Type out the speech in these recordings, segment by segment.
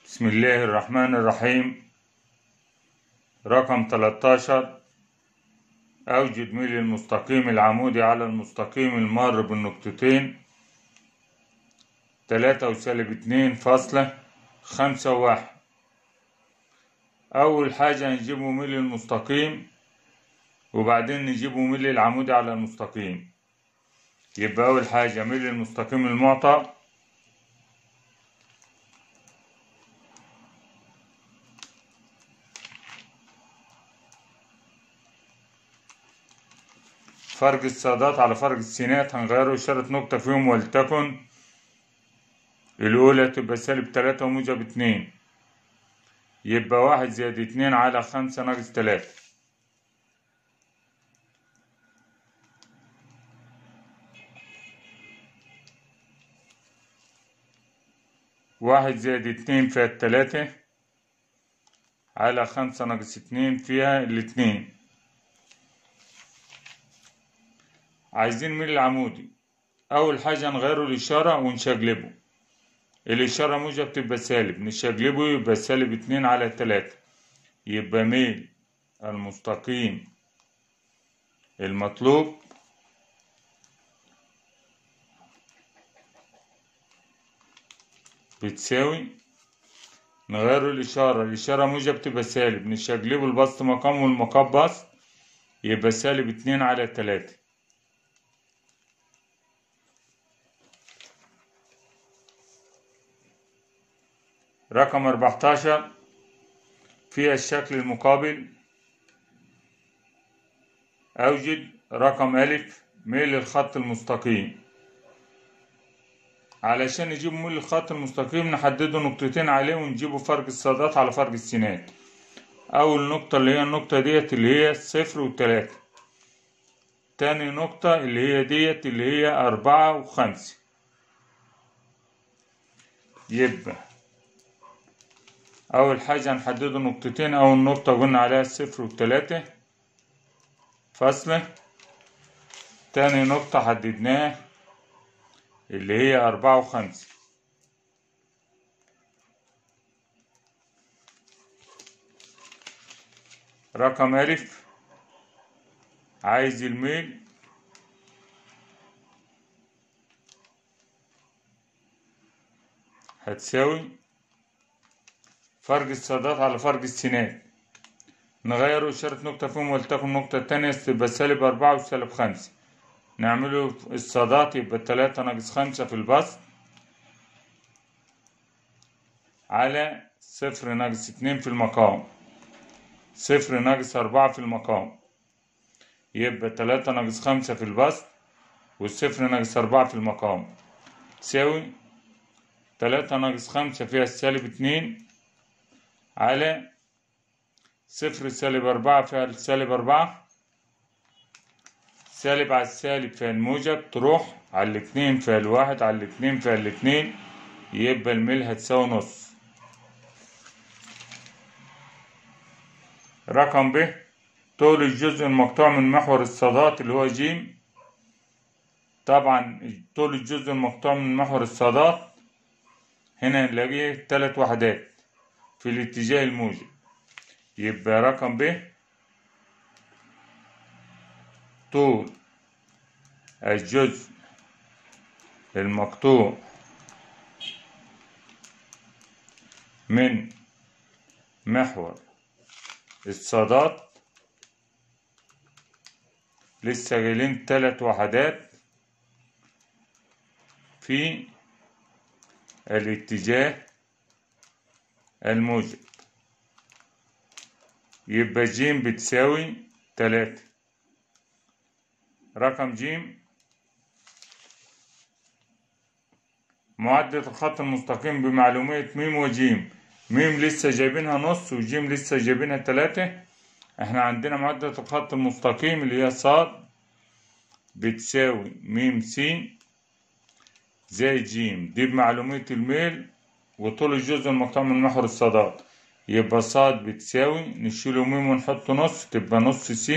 بسم الله الرحمن الرحيم رقم 13 أوجد ميل المستقيم العمودي على المستقيم المار بالنقطتين تلاتة وسالب اتنين فاصلة خمسة وواحد أول حاجة نجيبه ميل المستقيم وبعدين نجيبه ميل العمودي على المستقيم يبقى أول حاجة ميل المستقيم المعطى فرق الصادات على فرق السينات هنغيره إشارة نقطة فيهم ولتكن الأولى تبقى سالب تلاتة وموجب اتنين يبقى واحد زائد اتنين على خمسة ناقص تلاتة واحد زائد اتنين فيها التلاتة على خمسة ناقص اتنين فيها الاتنين عايزين ميل العمودي أول حاجة نغيره الإشارة ونشقلبه الإشارة موجب تبقى سالب نشقلبه يبقى سالب اتنين على تلاتة يبقى ميل المستقيم المطلوب بتساوي نغير الإشارة الإشارة موجب تبقى سالب نشقلبه البسط مقام والمقام بسط يبقى سالب اتنين على تلاتة رقم 14 في الشكل المقابل أوجد رقم ألف ميل الخط المستقيم علشان نجيب ميل الخط المستقيم نحدده نقطتين عليه ونجيبه فرق الصادات على فرق السينات أول نقطة اللي هي النقطة ديت اللي هي صفر وتلاتة تاني نقطة اللي هي ديت اللي هي أربعة وخمسة يبقى أول حاجة هنحدده نقطتين أول نقطة قلنا عليها الصفر والتلاتة فاصلة تاني نقطة حددناها اللي هي أربعة وخمسة رقم ألف عايز الميل هتساوي فرق الصادات على فرق السينات نغير إشارة نقطة فيهم ولتكن النقطة التانية تبقى سالب أربعة وسالب خمسة نعمله الصادات يبقى تلاتة ناقص خمسة في البسط على صفر ناقص اتنين في المقام صفر ناقص أربعة في المقام يبقى تلاتة ناقص خمسة في البسط والصفر ناقص أربعة في المقام تساوي تلاتة ناقص خمسة فيها السالب اتنين على صفر سالب أربعة فيها السالب أربعة سالب على السالب فيها الموجب تروح على الاتنين فيها الواحد على الاتنين فيها الاتنين يبقى الميل هتساوي نص رقم ب طول الجزء المقطوع من محور الصادات اللي هو ج طبعا طول الجزء المقطوع من محور الصادات هنا نلاقيه تلات وحدات في الاتجاه الموجب يبقى رقم ب طول الجزء المقطوع من محور الصادات لسه جايلين تلات وحدات في الاتجاه الموجب يبقى ج بتساوي تلاتة رقم ج معدل الخط المستقيم بمعلومية م وج م لسه جايبينها نص وج لسه جايبينها تلاتة احنا عندنا معدل الخط المستقيم اللي هي ص بتساوي م س زائد ج دي بمعلومية الميل وطول الجزء المقطوع من محور الصادات يبقى ص بتساوي نشيله م ونحط نص تبقى نص س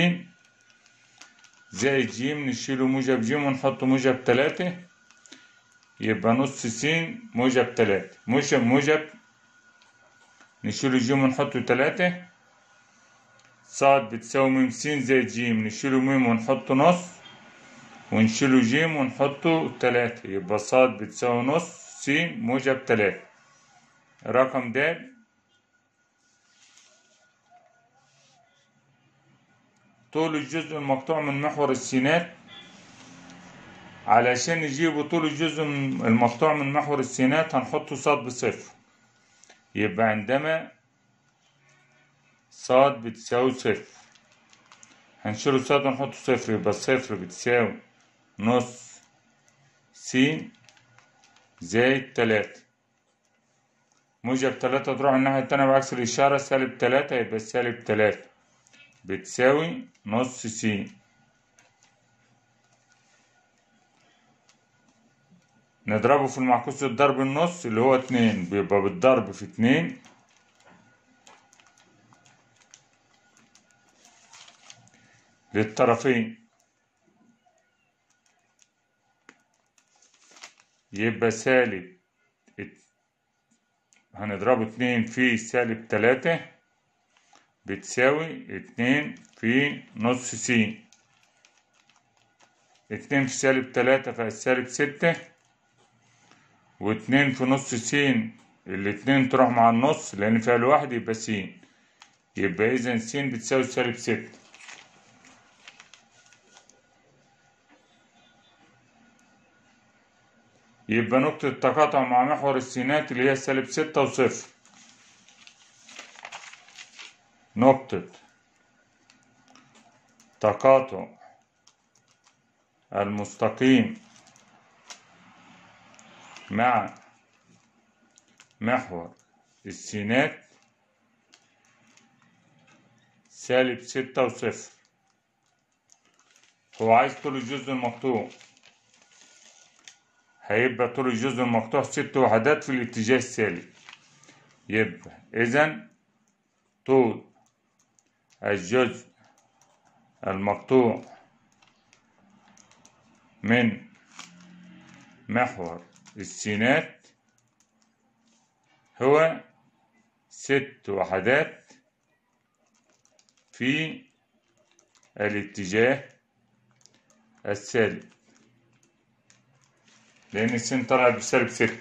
زائد ج نشيله موجب ج ونحط موجب تلاتة يبقى نص س موجب تلاتة موجب موجب نشيله جيم ونحطه تلاتة صاد بتساوي ميم س زائد جيم نشيله ميم ونحطه نص ونشيله جيم ونحطه تلاتة يبقى صاد بتساوي نص س موجب تلاتة رقم د طول الجزء المقطوع من محور السينات علشان نجيب طول الجزء المقطوع من محور السينات هنحط صاد بصفر يبقى عندما صاد بتساوي صفر هنشيل صاد ونحط صفر يبقى صفر بتساوي نص س زائد تلاتة موجب تلاتة تروح الناحية التانية بعكس الإشارة سالب تلاتة يبقى سالب تلاتة بتساوي نص س نضربه في المعكوس الضرب النص اللي هو اتنين بيبقى بالضرب في اتنين للطرفين يبقى سالب ات- هنضربه اتنين في سالب تلاتة بتساوي اتنين في نص س اتنين في سالب تلاتة فالسالب ستة واتنين في نص س الاتنين تروح مع النص لأن فيها الواحد يبقى س يبقى إذا س بتساوي سالب ستة يبقى نقطة التقاطع مع محور السينات اللي هي سالب ستة وصفر نقطة تقاطع المستقيم مع محور السينات سالب ستة وصفر هو عايز طول الجزء المقطوع هيبقى طول الجزء المقطوع ست وحدات في الاتجاه السالب يبقى إذا طول الجزء المقطوع من محور السينات هو ست وحدات في الاتجاه السالب لأن السين طلع بسالب ستة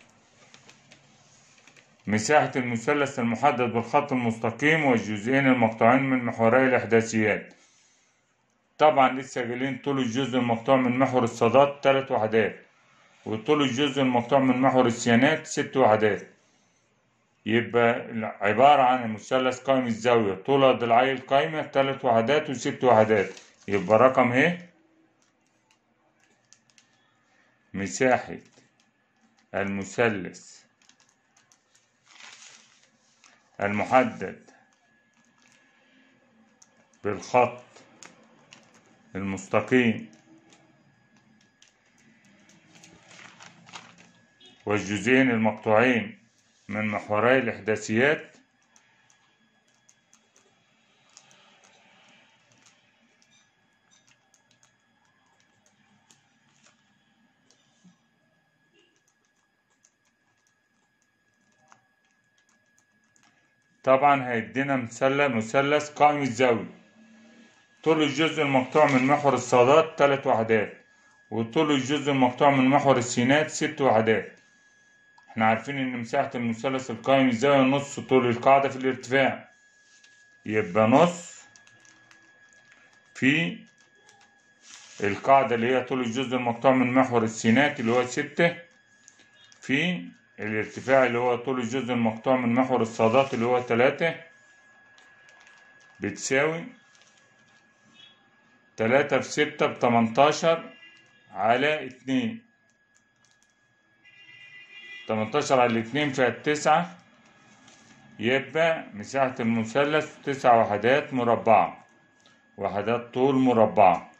مساحة المثلث المحدد بالخط المستقيم والجزئين المقطوعين من محوري الإحداثيات طبعا لسه قايلين طول الجزء المقطوع من محور الصادات تلات وحدات وطول الجزء المقطوع من محور السيانات ست وحدات يبقى عبارة عن مثلث قائم الزاوية طول ضلعي القايمة تلات وحدات وست وحدات يبقى رقم ايه مساحة المثلث المحدد بالخط المستقيم والجزئين المقطوعين من محوري الإحداثيات طبعا هيدينا مثلث مثلث قائم الزاوية طول الجزء المقطوع من محور الصادات تلات وحدات وطول الجزء المقطوع من محور السينات ست وحدات احنا عارفين ان مساحة المثلث القائم الزاوية نص طول القاعدة في الارتفاع يبقى نص في القاعدة اللي هي طول الجزء المقطوع من محور السينات اللي هو ستة في الارتفاع اللي هو طول الجزء المقطوع من محور الصادات اللي هو تلاتة بتساوي تلاتة في ستة بتمنتاشر على اتنين تمنتاشر على اتنين فيها التسعة يبقى مساحة المثلث تسع وحدات مربعة وحدات طول مربعة